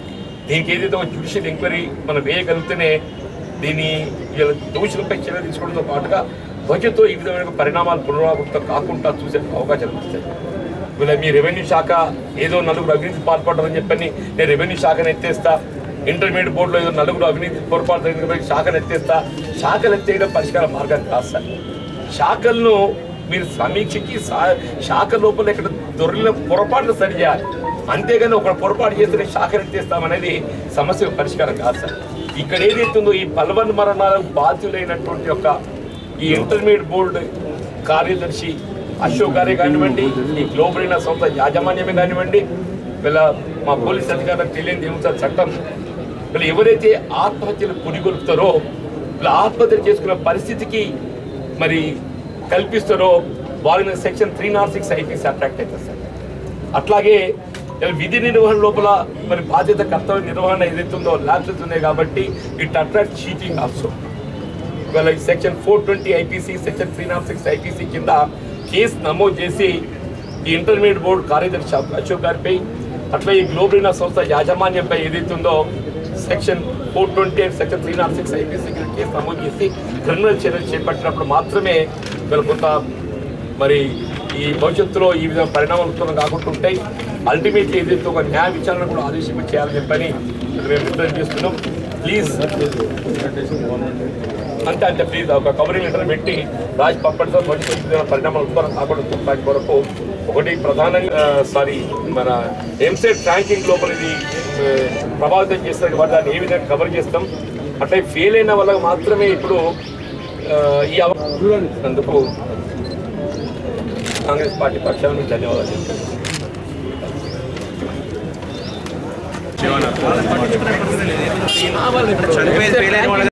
దీనికి ఏదైతే ఒక జ్యుడిషియల్ ఎంక్వైరీ మనం వేయగలిగితేనే దీన్ని ఇలా దోషులపై చర్య తీసుకోవడంతో పాటుగా భవిష్యత్తులో ఈ విధమైన పరిణామాలు పునరావృతం కాకుండా చూసే అవకాశాలు వస్తాయి వీళ్ళ మీ రెవెన్యూ శాఖ ఏదో నలుగురు అవినీతి పాల్పడ్డారని చెప్పని నేను రెవెన్యూ శాఖను ఎత్తేస్తా ఇంటర్మీడియట్ బోర్డులో ఏదో నలుగురు అవినీతి పొరపాటు జరిగింది కాబట్టి శాఖను ఎత్తేస్తా శాఖలు ఎత్తేయడం పరిష్కార మార్గం కాదు సార్ శాఖలను మీరు సమీక్షకి సా- శాఖ లోపల ఇక్కడ దొరికిన పొరపాట్లు సరి చేయాలి అంతేగాని ఒక పొరపాటు చేస్తే శాఖను ఎత్తేస్తామనేది సమస్య పరిష్కారం కాదు సార్ ఇక్కడ ఏదైతుందో ఈ పల్వన్ మరణాలకు బాధ్యులైనటువంటి యొక్క ఈ ఇంటర్మీడియట్ బోర్డు కార్యదర్శి అశోక్ గారే కానివ్వండి ఈ గ్లోబల్ అయిన సంస్థ యాజమాన్యమే కానివ్వండి వీళ్ళ మా పోలీస్ అధికారులకు తెలియని ఏముంది చట్టం వీళ్ళు ఎవరైతే ఆత్మహత్యలు పురిగొలుపుతారో వీళ్ళు ఆత్మహత్య చేసుకునే పరిస్థితికి మరి కల్పిస్తారో వాళ్ళని section three nought six IPC attract అవుతుంది సార్ అట్లాగే విధి నిర్వహణ లోపల మరి బాధ్యత కర్తవ్య నిర్వహణ ఏదైతుందో ల్యాబ్సెస్ ఉన్నాయి కాబట్టి ఇట్ అట్రాక్ట్ చీటింగ్ ఆల్సో ఇవాళ ఈ section four twenty IPC section three nought six IPC కింద కేసు నమోదు చేసి ఈ ఇంటర్మీడియట్ బోర్డు కార్యదర్శి అశోక్ గారిపై అట్లా ఈ గ్లోబరీనా సంస్థ యాజమాన్యంపై ఏదైతుందో section four twenty and section three nought six IPC కింద కేసు నమోదు చేసి క్రిమినల్ చర్యలు చేపట్టినప్పుడు మాత్రమే వీళ్ళు కొంత మరి ఈ భవిష్యత్తులో ఈ విధంగా పరిణామాలు ఉత్పన్నం కాకుండా ఉంటాయి అల్టిమేట్లీ ఏదైతే ఒక న్యాయ విచారణ కూడా ఆదేశించి చేయాలని చెప్పని మేము రిప్రజెంట్ చేస్తున్నాం ప్లీజ్ అంతే అంతే ప్లీజ్ ఒక కవరింగ్ లెటర్ పెట్టి రాజ్ పప్పటితో భవిష్యత్తు పరిణామాలు ఉత్పన్నం కాకుండా చూడడానికి కొరకు ఒకటి ప్రధానంగా సారీ మన ఎంసెట్ ర్యాంకింగ్ లోపల ఇది ఆ, ప్రభావితం చేస్తారు కాబట్టి దాన్ని ఏ విధంగా కవర్ చేస్తాం అట్లే ఫెయిల్ అయిన వాళ్ళకి మాత్రమే ఇప్పుడు ఆ, ఈ అవ అందుకు కాంగ్రెస్ పార్టీ పక్షాన మీకు ధన్యవాదాలు చెప్తాను